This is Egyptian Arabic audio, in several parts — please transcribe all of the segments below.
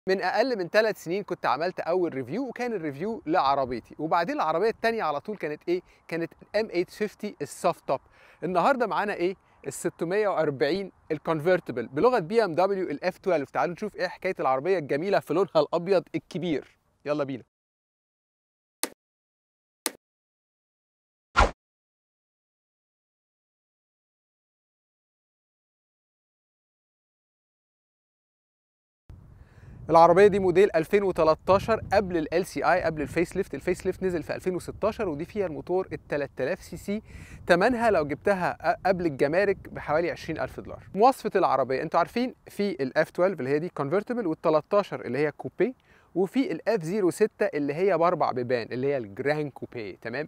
من اقل من ثلاث سنين كنت عملت اول ريفيو وكان الريفيو لعربيتي وبعدين العربيه الثانيه على طول كانت ايه كانت ام 850 السوفت توب النهارده معانا ايه ال 640 الكونفرتبل بلغه بي ام دبليو الاف 12 تعالوا نشوف ايه حكايه العربيه الجميله في لونها الابيض الكبير يلا بينا العربيه دي موديل 2013 قبل ال سي اي قبل الفيس ليفت الفيس ليفت نزل في 2016 ودي فيها الموتور ال 3000 سي سي ثمنها لو جبتها قبل الجمارك بحوالي 20000 دولار مواصفه العربيه انتوا عارفين في الاف 12 اللي هي دي كونفرتبل وال 13 اللي هي كوبي وفي الاف 06 اللي هي باربع بيبان اللي هي الجران كوبي تمام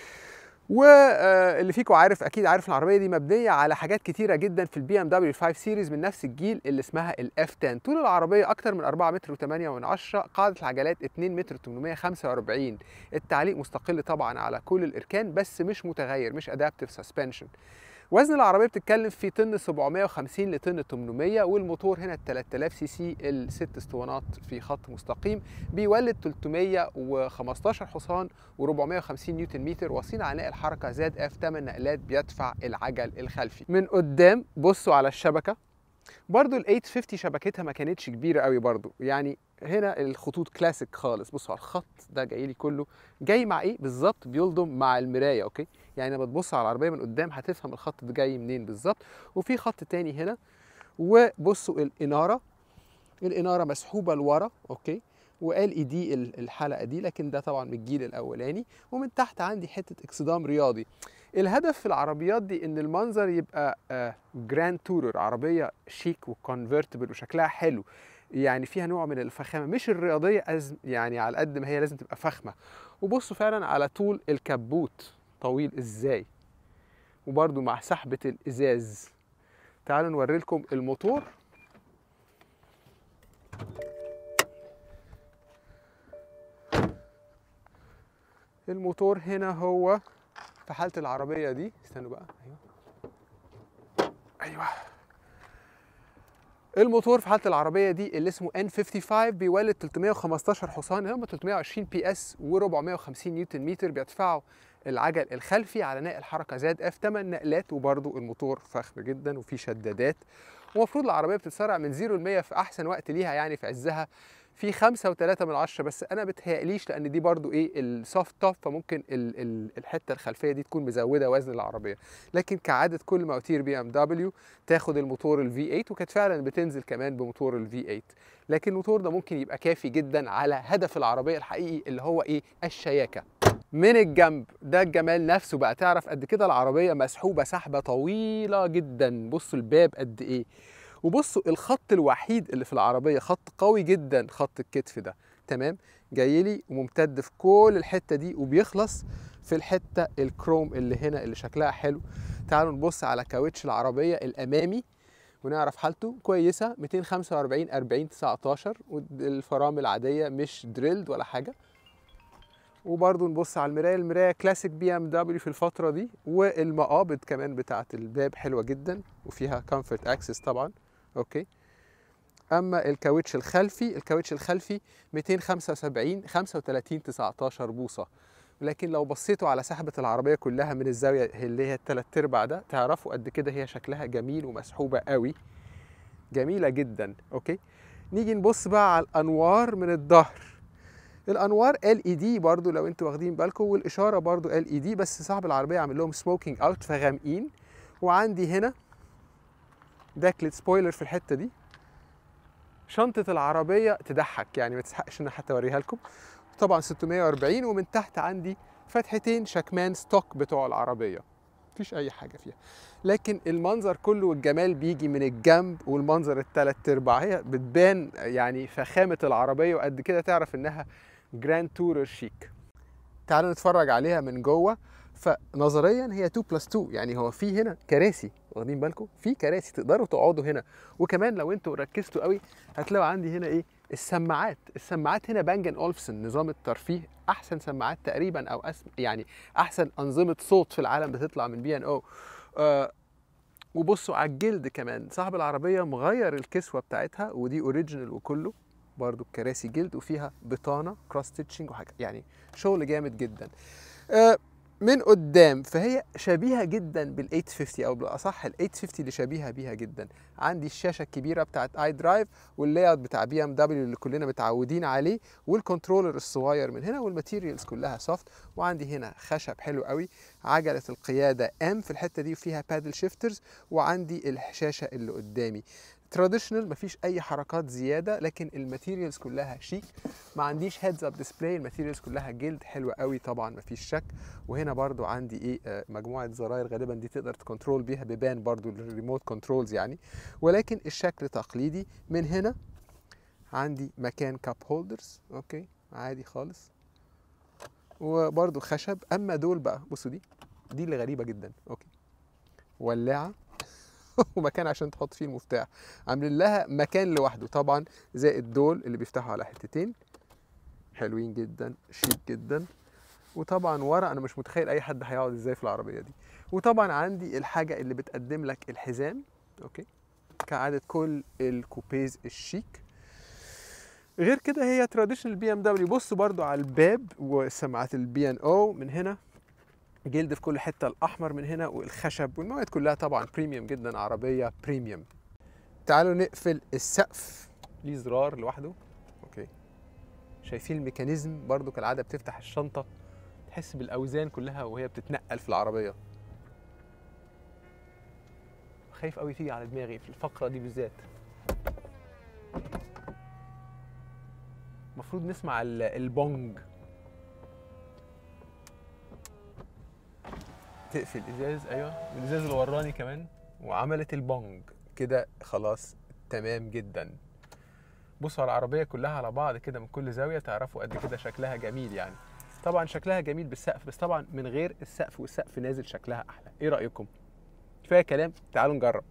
واللي فيكم عارف اكيد عارف العربيه دي مبنيه على حاجات كتيره جدا في البي ام دبليو 5 سيريز من نفس الجيل اللي اسمها الاف 10 طول العربيه اكتر من 4 متر و8 من 10 قاعده العجلات 2 متر 845 التعليق مستقل طبعا على كل الاركان بس مش متغير مش ادابتيف سسبنشن وزن العربيه بتتكلم في طن 750 لطن 800 والموتور هنا 3000 سي سي الست اسطوانات في خط مستقيم بيولد 315 حصان و450 نيوتن متر واصلين عناء الحركه زاد اف 8 نقلات بيدفع العجل الخلفي من قدام بصوا على الشبكه برضو ال 850 شبكتها ما كانتش كبيره قوي برضو يعني هنا الخطوط كلاسيك خالص بصوا على الخط ده جاي لي كله جاي مع ايه بالظبط بيلضم مع المرايه اوكي يعني لما تبص على العربيه من قدام هتفهم الخط ده جاي منين بالظبط وفي خط تاني هنا وبصوا الاناره الاناره مسحوبه لورا اوكي وال اي دي الحلقه دي لكن ده طبعا من الجيل الاولاني ومن تحت عندي حته اكسدام رياضي الهدف في العربيات دي ان المنظر يبقى آه جراند تورر عربيه شيك وكونفرتبل وشكلها حلو يعني فيها نوع من الفخامه مش الرياضيه أز يعني على قد ما هي لازم تبقى فخمه وبصوا فعلا على طول الكبوت طويل ازاي وبرده مع سحبه الازاز تعالوا نوري لكم الموتور الموتور هنا هو في حاله العربيه دي استنوا بقى ايوه ايوه الموتور في حاله العربيه دي اللي اسمه N55 بيولد 315 حصان هم 320 بي اس و450 نيوتن متر بيدفعوا العجل الخلفي على نقل الحركه زاد اف 8 نقلات وبرده الموتور فخم جدا وفيه شدادات ومفروض العربيه بتتسرع من 0 ل 100 في احسن وقت ليها يعني في عزها في خمسة وتلاتة من عشرة بس أنا بتهيأليش لأن دي برضو إيه السوفت توب فممكن ال ال الحتة الخلفية دي تكون مزودة وزن العربية لكن كعادة كل مواتير بي ام دبليو تاخد الموتور ال V8 وكانت فعلا بتنزل كمان بموتور ال V8 لكن الموتور ده ممكن يبقى كافي جدا على هدف العربية الحقيقي اللي هو إيه الشياكة من الجنب ده الجمال نفسه بقى تعرف قد كده العربية مسحوبة سحبة طويلة جدا بصوا الباب قد إيه وبصوا الخط الوحيد اللي في العربيه خط قوي جدا خط الكتف ده تمام جاي لي وممتد في كل الحته دي وبيخلص في الحته الكروم اللي هنا اللي شكلها حلو تعالوا نبص على كاوتش العربيه الامامي ونعرف حالته كويسه 245 40 19 والفرامل عاديه مش دريلد ولا حاجه وبرضه نبص على المرايه المرايه كلاسيك بي ام دبليو في الفتره دي والمقابض كمان بتاعه الباب حلوه جدا وفيها كومفورت اكسس طبعا اوكي اما الكاوتش الخلفي الكاوتش الخلفي 275 35 19 بوصه لكن لو بصيتوا على سحبه العربيه كلها من الزاويه اللي هي الثلاث ارباع ده تعرفوا قد كده هي شكلها جميل ومسحوبه قوي جميله جدا اوكي نيجي نبص بقى على الانوار من الظهر الانوار ال اي دي برضو لو انتوا واخدين بالكم والاشاره برضو ال اي دي بس صاحب العربيه عامل لهم سموكينج اوت فغامقين وعندي هنا باكلت سبويلر في الحته دي شنطه العربيه تضحك يعني ما تستحقش ان حتى اوريها لكم طبعا 640 ومن تحت عندي فتحتين شكمان ستوك بتوع العربيه مفيش اي حاجه فيها لكن المنظر كله والجمال بيجي من الجنب والمنظر التلات ارباع هي بتبان يعني فخامه العربيه وقد كده تعرف انها جراند تورر شيك تعالوا نتفرج عليها من جوه فنظريا هي 2 بلس 2 يعني هو في هنا كراسي واخدين بالكم في كراسي تقدروا تقعدوا هنا وكمان لو انتوا ركزتوا قوي هتلاقوا عندي هنا ايه السماعات السماعات هنا بانجن اولفسون نظام الترفيه احسن سماعات تقريبا او أسم يعني احسن انظمه صوت في العالم بتطلع من بي ان او آه وبصوا على الجلد كمان صاحب العربيه مغير الكسوه بتاعتها ودي اوريجينال وكله برضو كراسي جلد وفيها بطانه كروس ستيتشنج وحاجه يعني شغل جامد جدا آه، من قدام فهي شبيهه جدا بال 850 او بالاصح ال 850 اللي شبيهه بيها جدا عندي الشاشه الكبيره بتاعت اي درايف واللاي اوت بتاع بي ام دبليو اللي كلنا متعودين عليه والكنترولر الصغير من هنا والماتيريالز كلها سوفت وعندي هنا خشب حلو قوي عجله القياده ام في الحته دي وفيها بادل شيفترز وعندي الشاشه اللي قدامي تراديشنال مفيش اي حركات زياده لكن الماتيريالز كلها شيك ما عنديش هيدز اب ديسبلاي الماتيريالز كلها جلد حلوه قوي طبعا مفيش شك وهنا برضو عندي ايه آه، مجموعه زراير غالبا دي تقدر تكنترول بيها بيبان برضو الريموت كنترولز يعني ولكن الشكل تقليدي من هنا عندي مكان كاب هولدرز اوكي عادي خالص وبرضو خشب اما دول بقى بصوا دي دي اللي غريبه جدا اوكي ولاعه ومكان عشان تحط فيه المفتاح عاملين لها مكان لوحده طبعا زائد دول اللي بيفتحوا على حتتين حلوين جدا شيك جدا وطبعا ورا انا مش متخيل اي حد هيقعد ازاي في العربيه دي وطبعا عندي الحاجه اللي بتقدم لك الحزام اوكي كعاده كل الكوبيز الشيك غير كده هي تراديشنال بي ام دبليو بصوا برضو على الباب وسماعات البي ان او من هنا جلد في كل حته الاحمر من هنا والخشب والمواد كلها طبعا بريميوم جدا عربيه بريميوم تعالوا نقفل السقف ليه زرار لوحده اوكي شايفين الميكانيزم برضو كالعاده بتفتح الشنطه تحس بالاوزان كلها وهي بتتنقل في العربيه خايف قوي تيجي على دماغي في الفقره دي بالذات المفروض نسمع ال- البونج تقفل الازاز ايوه والازاز اللي وراني كمان وعملت البونج كده خلاص تمام جدا بصوا على العربيه كلها على بعض كده من كل زاويه تعرفوا قد كده شكلها جميل يعني طبعا شكلها جميل بالسقف بس طبعا من غير السقف والسقف نازل شكلها احلى ايه رايكم كفايه كلام تعالوا نجرب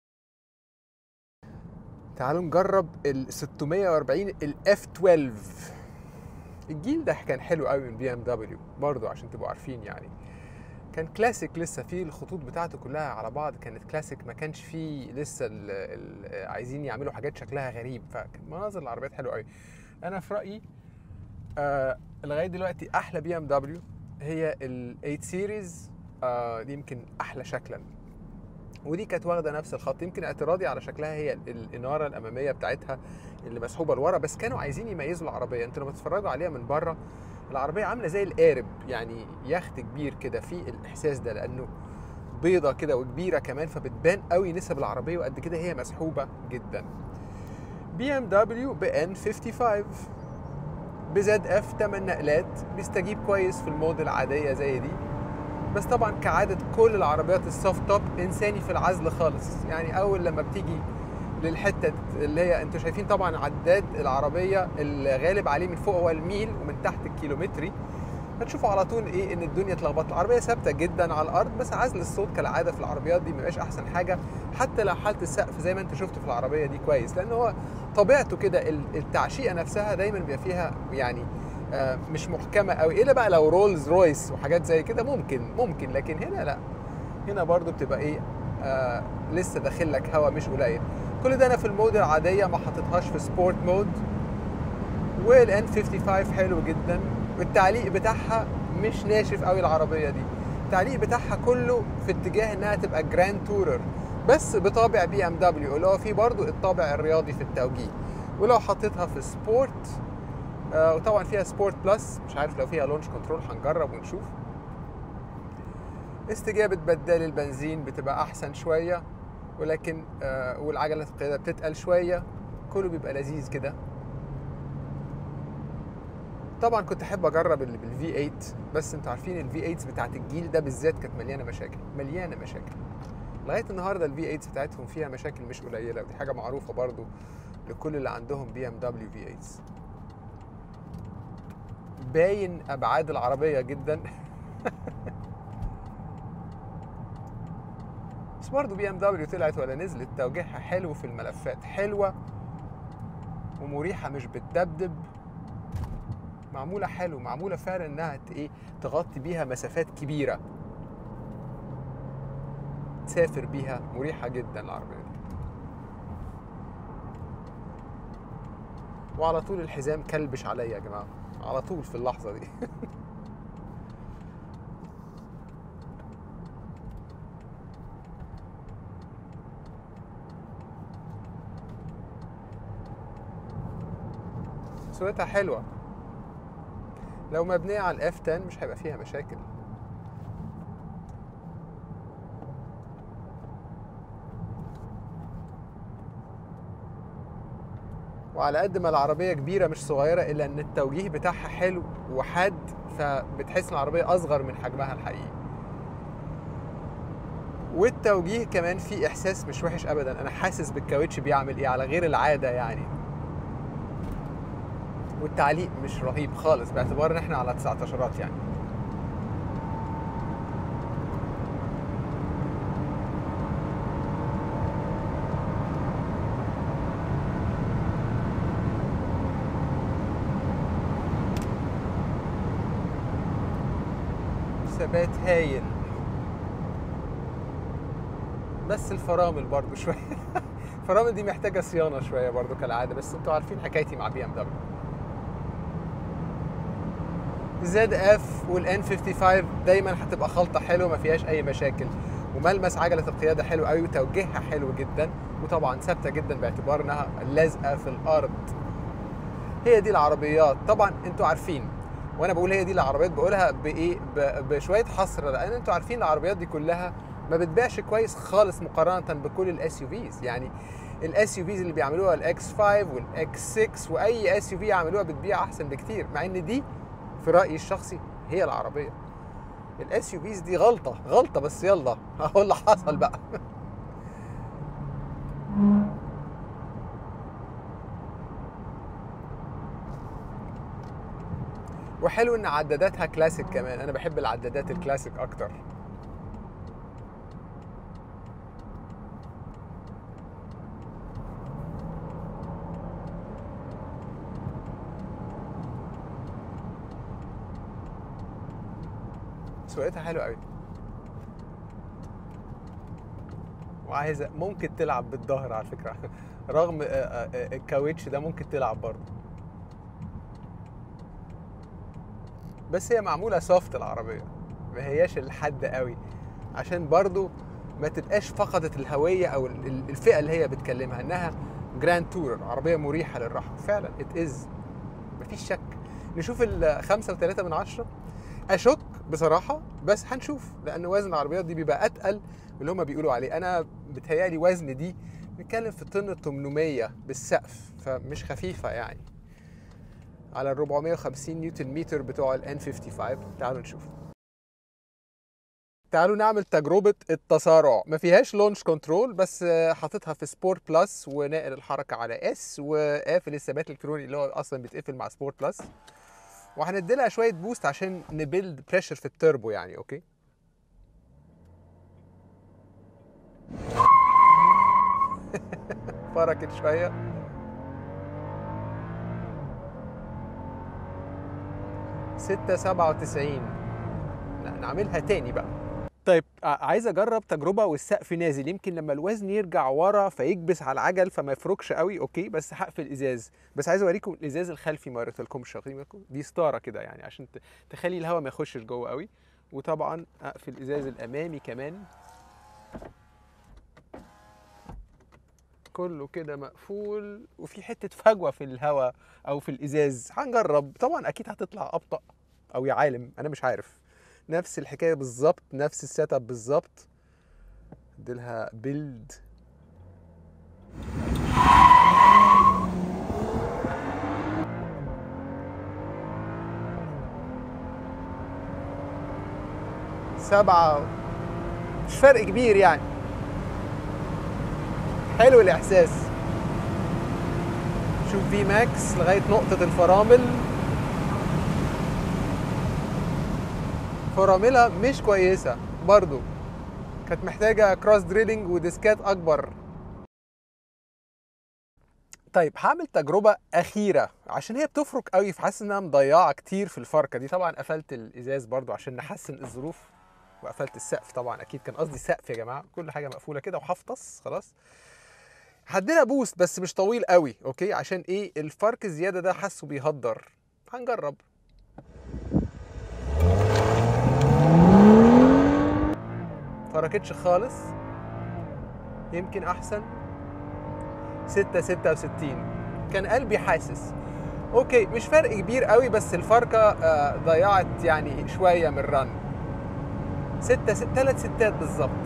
تعالوا نجرب ال 640 الاف 12 الجيل ده كان حلو قوي من بي ام دبليو برضه عشان تبقوا عارفين يعني كان كلاسيك لسه فيه الخطوط بتاعته كلها على بعض كانت كلاسيك ما كانش فيه لسه ال ال عايزين يعملوا حاجات شكلها غريب فكان مناظر العربيات حلوه قوي انا في رايي آه لغايه دلوقتي احلى بي ام دبليو هي ال 8 سيريز آه دي يمكن احلى شكلا ودي كانت واخده نفس الخط يمكن اعتراضي على شكلها هي ال- الاناره الاماميه بتاعتها اللي مسحوبه لورا بس كانوا عايزين يميزوا العربيه انتوا لما تتفرجوا عليها من بره العربيه عامله زي القارب يعني يخت كبير كده في الاحساس ده لانه بيضه كده وكبيره كمان فبتبان قوي نسب العربيه وقد كده هي مسحوبه جدا بي ام دبليو بان 55 بزد اف 8 نقلات بيستجيب كويس في الموديل العاديه زي دي بس طبعا كعاده كل العربيات السوفت توب انساني في العزل خالص يعني اول لما بتيجي للحته اللي هي انتوا شايفين طبعا عداد العربيه الغالب عليه من فوق هو الميل ومن تحت الكيلومتري هتشوفوا على طول ايه ان الدنيا اتلخبطت العربيه ثابته جدا على الارض بس عزل الصوت كالعاده في العربيات دي مبقاش احسن حاجه حتى لو حاله السقف زي ما انتوا شفتوا في العربيه دي كويس لان هو طبيعته كده ال- التعشيقه نفسها دايما بيبقى فيها يعني آه، مش محكمه قوي الا بقى لو رولز رويس وحاجات زي كده ممكن ممكن لكن هنا لا هنا برضو بتبقى ايه آه لسه داخل لك هوا مش قليل كل ده انا في المود العاديه ما حطيتهاش في سبورت مود والان 55 حلو جدا والتعليق بتاعها مش ناشف قوي العربيه دي التعليق بتاعها كله في اتجاه انها تبقى جراند تورر بس بطابع بي ام دبليو اللي هو فيه برضو الطابع الرياضي في التوجيه ولو حطيتها في سبورت آه وطبعا فيها سبورت بلس مش عارف لو فيها لونش كنترول هنجرب ونشوف استجابة بدال البنزين بتبقى أحسن شوية ولكن آه والعجلة القيادة بتتقل شوية كله بيبقى لذيذ كده طبعا كنت احب اجرب اللي بالفي 8 بس انتوا عارفين الفي 8 بتاعت الجيل ده بالذات كانت مليانه مشاكل مليانه مشاكل لغايه النهارده الفي 8 بتاعتهم فيها مشاكل مش قليله ودي حاجه معروفه برضو لكل اللي عندهم بي ام دبليو في 8 باين ابعاد العربيه جدا بس برضه بي ام دبليو طلعت ولا نزلت توجيهها حلو في الملفات حلوه ومريحه مش بتدبدب معموله حلو معموله فعلا انها ت- ايه تغطي بيها مسافات كبيره تسافر بيها مريحه جدا العربيه دي وعلى طول الحزام كلبش عليا يا جماعه على طول في اللحظه دي صورتها حلوه لو مبنيه على الاف 10 مش هيبقى فيها مشاكل وعلى قد ما العربية كبيرة مش صغيرة إلا إن التوجيه بتاعها حلو وحاد فبتحس إن العربية أصغر من حجمها الحقيقي. والتوجيه كمان فيه إحساس مش وحش أبدا، أنا حاسس بالكاوتش بيعمل إيه على غير العادة يعني. والتعليق مش رهيب خالص باعتبار إن إحنا على 19 يعني. ثبات هايل بس الفرامل برضو شويه الفرامل دي محتاجه صيانه شويه برضو كالعاده بس انتوا عارفين حكايتي مع بي ام دبليو زد اف والان 55 دايما هتبقى خلطه حلوه ما فيهاش اي مشاكل وملمس عجله القياده حلو قوي وتوجيهها حلو جدا وطبعا ثابته جدا باعتبار انها لازقه في الارض هي دي العربيات طبعا انتوا عارفين وانا بقول هي دي العربيات بقولها بايه بشويه حصر لان انتوا عارفين العربيات دي كلها ما بتبيعش كويس خالص مقارنه بكل الاس يو فيز يعني الاس يو فيز اللي بيعملوها الاكس 5 والاكس 6 واي اس يو في يعملوها بتبيع احسن بكتير مع ان دي في رايي الشخصي هي العربيه الاس يو فيز دي غلطه غلطه بس يلا اهو اللي حصل بقى وحلو ان عداداتها كلاسيك كمان انا بحب العدادات الكلاسيك اكتر سواقتها حلوه قوي وعايزه ممكن تلعب بالظهر على فكره رغم الكاوتش ده ممكن تلعب برضه بس هي معموله سوفت العربيه ما هياش الحد قوي عشان برضو ما تبقاش فقدت الهويه او الفئه اللي هي بتكلمها انها جراند تور عربيه مريحه للراحه فعلا ات از مفيش شك نشوف الخمسة وثلاثة من عشرة أشك بصراحة بس هنشوف لأن وزن العربيات دي بيبقى أتقل من اللي هما بيقولوا عليه أنا بتهيألي وزن دي بنتكلم في طن 800 بالسقف فمش خفيفة يعني على ال 450 نيوتن متر بتوع ال N55 تعالوا نشوف تعالوا نعمل تجربة التسارع ما فيهاش لونش كنترول بس حاططها في سبورت بلس وناقل الحركة على اس وقافل الثبات الالكتروني اللي هو اصلا بيتقفل مع سبورت بلس وهندي لها شوية بوست عشان نبيلد بريشر في التربو يعني اوكي فركت شويه ستة سبعة وتسعين لا نعملها تاني بقى طيب عايز اجرب تجربه والسقف نازل يمكن لما الوزن يرجع ورا فيكبس على العجل فما يفركش قوي اوكي بس هقفل ازاز بس عايز اوريكم الازاز الخلفي ما وريتلكمش واخدين بالكم دي ستاره كده يعني عشان تخلي الهواء ما يخشش جوه قوي وطبعا اقفل الازاز الامامي كمان كله كده مقفول وفي حته فجوه في الهواء او في الازاز هنجرب طبعا اكيد هتطلع ابطا او يا عالم انا مش عارف نفس الحكايه بالظبط نفس السيت اب بالظبط اديلها بيلد سبعة مش فرق كبير يعني حلو الاحساس شوف في ماكس لغايه نقطه الفرامل فراملها مش كويسه برضو كانت محتاجه كروس دريلينج وديسكات اكبر طيب هعمل تجربة أخيرة عشان هي بتفرق قوي فحاسس إنها مضيعة كتير في الفركة دي طبعا قفلت الإزاز برضو عشان نحسن الظروف وقفلت السقف طبعا أكيد كان قصدي سقف يا جماعة كل حاجة مقفولة كده وهفطس خلاص هدينا بوست بس مش طويل قوي اوكي عشان ايه الفرق الزياده ده حاسه بيهدر هنجرب فركتش خالص يمكن احسن ستة ستة وستين كان قلبي حاسس اوكي مش فرق كبير قوي بس الفرقة آه، ضيعت يعني شوية من الرن ستة ست تلات ستات بالظبط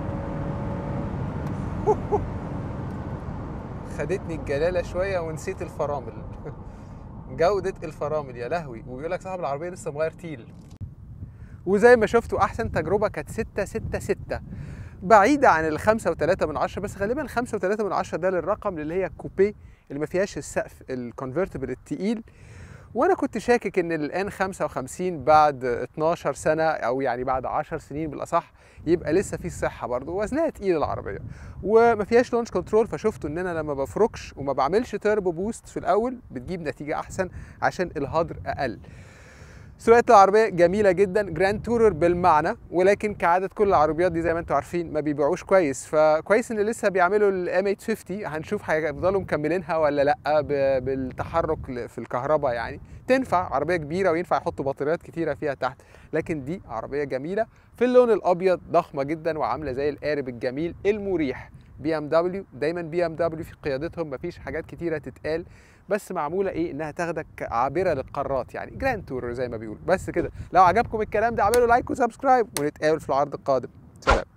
خدتني الجلالة شوية ونسيت الفرامل جودة الفرامل يا لهوي ويقول لك صاحب العربية لسه مغير تيل وزي ما شفتوا أحسن تجربة كانت ستة ستة ستة بعيدة عن الخمسة وتلاتة من عشرة بس غالبا خمسة وتلاتة من عشرة ده للرقم اللي هي كوبيه اللي ما فيهاش السقف الكونفرتبل التقيل وانا كنت شاكك ان الان 55 بعد 12 سنه او يعني بعد 10 سنين بالاصح يبقى لسه في الصحه برضه وزنها تقيل العربيه وما فيهاش لونش كنترول فشفتوا ان انا لما بفركش وما بعملش تيربو بوست في الاول بتجيب نتيجه احسن عشان الهدر اقل سواقة العربية جميلة جدا جراند تورر بالمعنى ولكن كعادة كل العربيات دي زي ما انتم عارفين ما بيبيعوش كويس فكويس ان لسه بيعملوا الام 850 هنشوف هيفضلوا مكملينها ولا لا ب- بالتحرك ل- في الكهرباء يعني تنفع عربية كبيرة وينفع يحطوا بطاريات كتيرة فيها تحت لكن دي عربية جميلة في اللون الابيض ضخمة جدا وعاملة زي القارب الجميل المريح بي ام دبليو دايما بي ام دبليو في قيادتهم مفيش حاجات كتيرة تتقال بس معموله ايه انها تاخدك عابره للقارات يعني جراند تور زي ما بيقولوا بس كده لو عجبكم الكلام ده اعملوا لايك وسبسكرايب ونتقابل في العرض القادم سلام